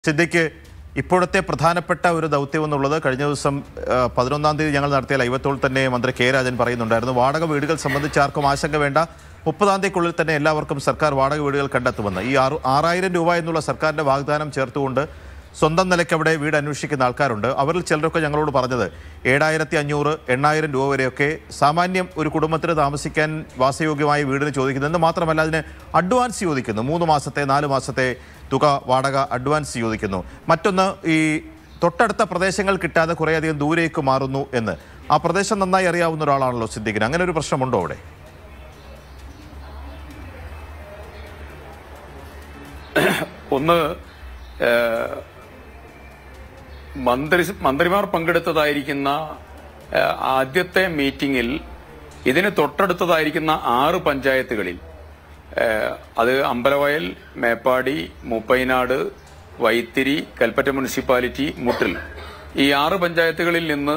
സിദ്ദിഖ് ഇപ്പോഴത്തെ പ്രധാനപ്പെട്ട ഒരു ദൗത്യം എന്നുള്ളത് കഴിഞ്ഞ ദിവസം ആ, പതിനൊന്നാം തീയതി ഞങ്ങൾ നടത്തിയ ലൈവത്തോൾ തന്നെ മന്ത്രി കെ രാജൻ പറയുന്നുണ്ടായിരുന്നു വാടക വീടുകൾ സംബന്ധിച്ച് ആർക്കും ആശങ്ക വേണ്ട മുപ്പതാം തീയതിക്കുള്ളിൽ തന്നെ എല്ലാവർക്കും സർക്കാർ വാടക വീടുകൾ കണ്ടെത്തുമെന്ന് ഈ ആറു ആറായിരം രൂപ എന്നുള്ള സർക്കാരിന്റെ വാഗ്ദാനം ചേർത്തുകൊണ്ട് സ്വന്തം നിലയ്ക്ക് അവിടെ വീട് അന്വേഷിക്കുന്ന ആൾക്കാരുണ്ട് അവരിൽ ചിലരൊക്കെ ഞങ്ങളോട് പറഞ്ഞത് ഏഴായിരത്തി അഞ്ഞൂറ് എണ്ണായിരം രൂപ വരെയൊക്കെ സാമാന്യം ഒരു കുടുംബത്തിന് താമസിക്കാൻ വാസയോഗ്യമായ വീടിന് ചോദിക്കുന്നത് മാത്രമല്ല അതിന് അഡ്വാൻസ് ചോദിക്കുന്നു മൂന്ന് മാസത്തെ നാല് മാസത്തെ തുക വാടക അഡ്വാൻസ് ചോദിക്കുന്നു മറ്റൊന്ന് ഈ തൊട്ടടുത്ത പ്രദേശങ്ങൾ കിട്ടാതെ കുറേയധികം ദൂരേക്ക് മാറുന്നു എന്ന് ആ പ്രദേശം നന്നായി അറിയാവുന്ന ഒരാളാണല്ലോ സിദ്ദിഖിന് അങ്ങനെ ഒരു പ്രശ്നമുണ്ടോ അവിടെ ഒന്ന് ഏഹ്, മന്ത്രി മന്ത്രിമാർ പങ്കെടുത്തതായിരിക്കുന്ന ഏഹ്, ആദ്യത്തെ മീറ്റിംഗിൽ ഇതിന് തൊട്ടടുത്തതായിരിക്കുന്ന ആറ് പഞ്ചായത്തുകളിൽ ഏഹ്, അത് അമ്പലവയൽ മേപ്പാടി മൂപ്പൈനാട് വൈത്തിരി കൽപ്പറ്റ മുനിസിപ്പാലിറ്റി മുട്ടിൽ ഈ ആറ് പഞ്ചായത്തുകളിൽ നിന്ന്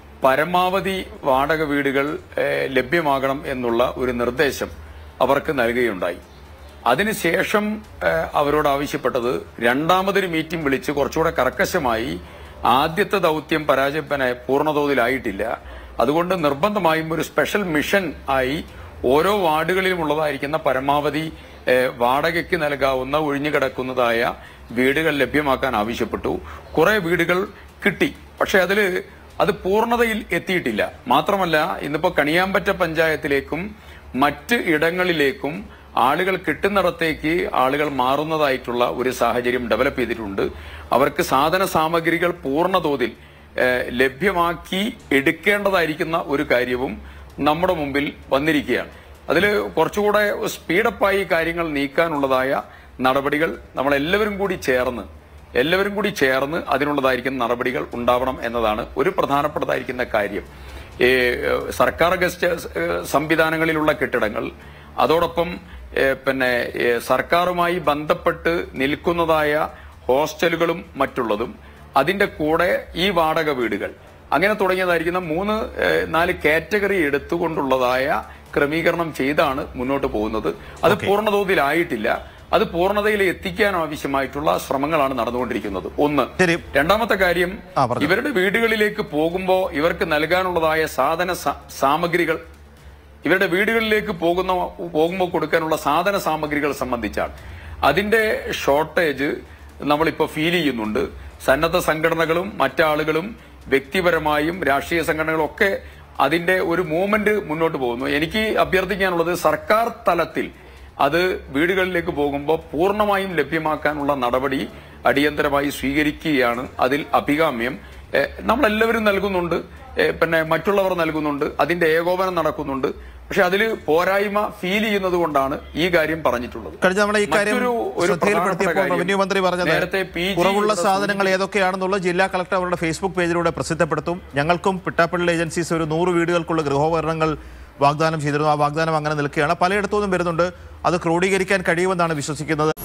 പരമാവധി വാടക വീടുകൾ ഏഹ്, ലഭ്യമാകണം എന്നുള്ള ഒരു നിർദ്ദേശം അവർക്ക് നൽകുകയുണ്ടായി അതിനുശേഷം ഏഹ്, അവരോട് ആവശ്യപ്പെട്ടത് രണ്ടാമതൊരു മീറ്റിംഗ് വിളിച്ച് കുറച്ചുകൂടെ കർക്കശമായി ആദ്യത്തെ ദൗത്യം പരാജയപ്പനെ പൂർണ്ണതോതിലായിട്ടില്ല അതുകൊണ്ട് നിർബന്ധമായും ഒരു സ്പെഷ്യൽ മിഷൻ ആയി ഓരോ വാർഡുകളിലും ഉള്ളതായിരിക്കുന്ന പരമാവധി ഏഹ്, വാടകയ്ക്ക് നൽകാവുന്ന ഒഴിഞ്ഞുകിടക്കുന്നതായ വീടുകൾ ലഭ്യമാക്കാൻ ആവശ്യപ്പെട്ടു കുറെ വീടുകൾ കിട്ടി പക്ഷെ അതില് അത് പൂർണ്ണതയിൽ എത്തിയിട്ടില്ല മാത്രമല്ല ഇന്നിപ്പോ കണിയാമ്പറ്റ പഞ്ചായത്തിലേക്കും മറ്റ് ഇടങ്ങളിലേക്കും ആളുകൾ കിട്ടുന്നിടത്തേക്ക് ആളുകൾ മാറുന്നതായിട്ടുള്ള ഒരു സാഹചര്യം ഡെവലപ്പ് ചെയ്തിട്ടുണ്ട് അവർക്ക് സാധന സാമഗ്രികൾ പൂർണ്ണ തോതിൽ ഏഹ്, ലഭ്യമാക്കി എടുക്കേണ്ടതായിരിക്കുന്ന ഒരു കാര്യവും നമ്മുടെ മുമ്പിൽ വന്നിരിക്കുകയാണ് അതിൽ കുറച്ചുകൂടെ സ്പീഡപ്പായി കാര്യങ്ങൾ നീക്കാനുള്ളതായ നടപടികൾ നമ്മളെല്ലാവരും കൂടി ചേർന്ന് എല്ലാവരും കൂടി ചേർന്ന് അതിനുള്ളതായിരിക്കുന്ന നടപടികൾ ഉണ്ടാവണം എന്നതാണ് ഒരു പ്രധാനപ്പെട്ടതായിരിക്കുന്ന കാര്യം ഈ ഏഹ്, സർക്കാർ ഗസ്റ്റ് ഏഹ്, സംവിധാനങ്ങളിലുള്ള കെട്ടിടങ്ങൾ അതോടൊപ്പം ഏഹ്, പിന്നെ ഏഹ്, സർക്കാരുമായി ബന്ധപ്പെട്ട് നിൽക്കുന്നതായ ഹോസ്റ്റലുകളും മറ്റുള്ളതും അതിന്റെ കൂടെ ഈ വാടക വീടുകൾ അങ്ങനെ തുടങ്ങിയതായിരിക്കുന്ന മൂന്ന് ഏഹ്, നാല് കാറ്റഗറി എടുത്തുകൊണ്ടുള്ളതായ ക്രമീകരണം ചെയ്താണ് മുന്നോട്ട് പോകുന്നത് അത് പൂർണ്ണതോതിലായിട്ടില്ല അത് പൂർണ്ണതയിൽ എത്തിക്കാൻ ആവശ്യമായിട്ടുള്ള ശ്രമങ്ങളാണ് നടന്നുകൊണ്ടിരിക്കുന്നത് ഒന്ന് ശരി രണ്ടാമത്തെ കാര്യം ആ, പറഞ്ഞോ. ഇവരുടെ വീടുകളിലേക്ക് പോകുമ്പോൾ ഇവർക്ക് നൽകാനുള്ളതായ സാധന സ- സാമഗ്രികൾ ഇവരുടെ വീടുകളിലേക്ക് പോകുന്ന പോകുമ്പോൾ കൊടുക്കാനുള്ള സാധന സാമഗ്രികൾ സംബന്ധിച്ചാണ് അതിന്റെ ഷോർട്ടേജ് നമ്മളിപ്പോൾ ഫീൽ ചെയ്യുന്നുണ്ട് സന്നദ്ധ സംഘടനകളും മറ്റാളുകളും വ്യക്തിപരമായും രാഷ്ട്രീയ സംഘടനകളും ഒക്കെ അതിന്റെ ഒരു മൂവ്മെന്റ് മുന്നോട്ട് പോകുന്നു എനിക്ക് അഭ്യർത്ഥിക്കാനുള്ളത് സർക്കാർ തലത്തിൽ അത് വീടുകളിലേക്ക് പോകുമ്പോൾ പൂർണ്ണമായും ലഭ്യമാക്കാനുള്ള നടപടി അടിയന്തരമായി സ്വീകരിക്കുകയാണ് അതിൽ അഭികാമ്യം ഏഹ് നമ്മളെല്ലാവരും നൽകുന്നുണ്ട് ഏഹ് പിന്നെ മറ്റുള്ളവർ നൽകുന്നുണ്ട് അതിന്റെ ഏകോപനം നടക്കുന്നുണ്ട് പക്ഷെ അതിൽ പോരായ്മ ഫീൽ ചെയ്യുന്നത് കൊണ്ടാണ് ഈ കാര്യം പറഞ്ഞിട്ടുള്ളത് കഴിഞ്ഞ നമ്മളെ ഈ കാര്യം മറ്റൊരു ഒരു ശ്രദ്ധയിൽപ്പെടുത്തിയപ്പോൾ പ്രധാനപ്പെട്ട കാര്യം, റവന്യൂ മന്ത്രി പറഞ്ഞത് നേരത്തെ പി ജി കുറവുള്ള ഇവിടെ സാധനങ്ങൾ ഏതൊക്കെയാണെന്നുള്ളത് ജില്ലാ കളക്ടർ അവരുടെ ഫേസ്ബുക്ക് പേജിലൂടെ പ്രസിദ്ധപ്പെടുത്തും ഞങ്ങൾക്കും പിട്ടാപ്പള്ളി ഏജൻസീസ് ഒരു നൂറ് വീടുകൾക്കുള്ള ഗൃഹോപകരണങ്ങൾ വാഗ്ദാനം ചെയ്തിരുന്നു ആ വാഗ്ദാനം അങ്ങനെ നിൽക്കുകയാണ് പലയിടത്തുനിന്നും വരുന്നുണ്ട് അത് ക്രോഡീകരിക്കാൻ കഴിയുമെന്നാണ് വിശ്വസിക്കുന്നത്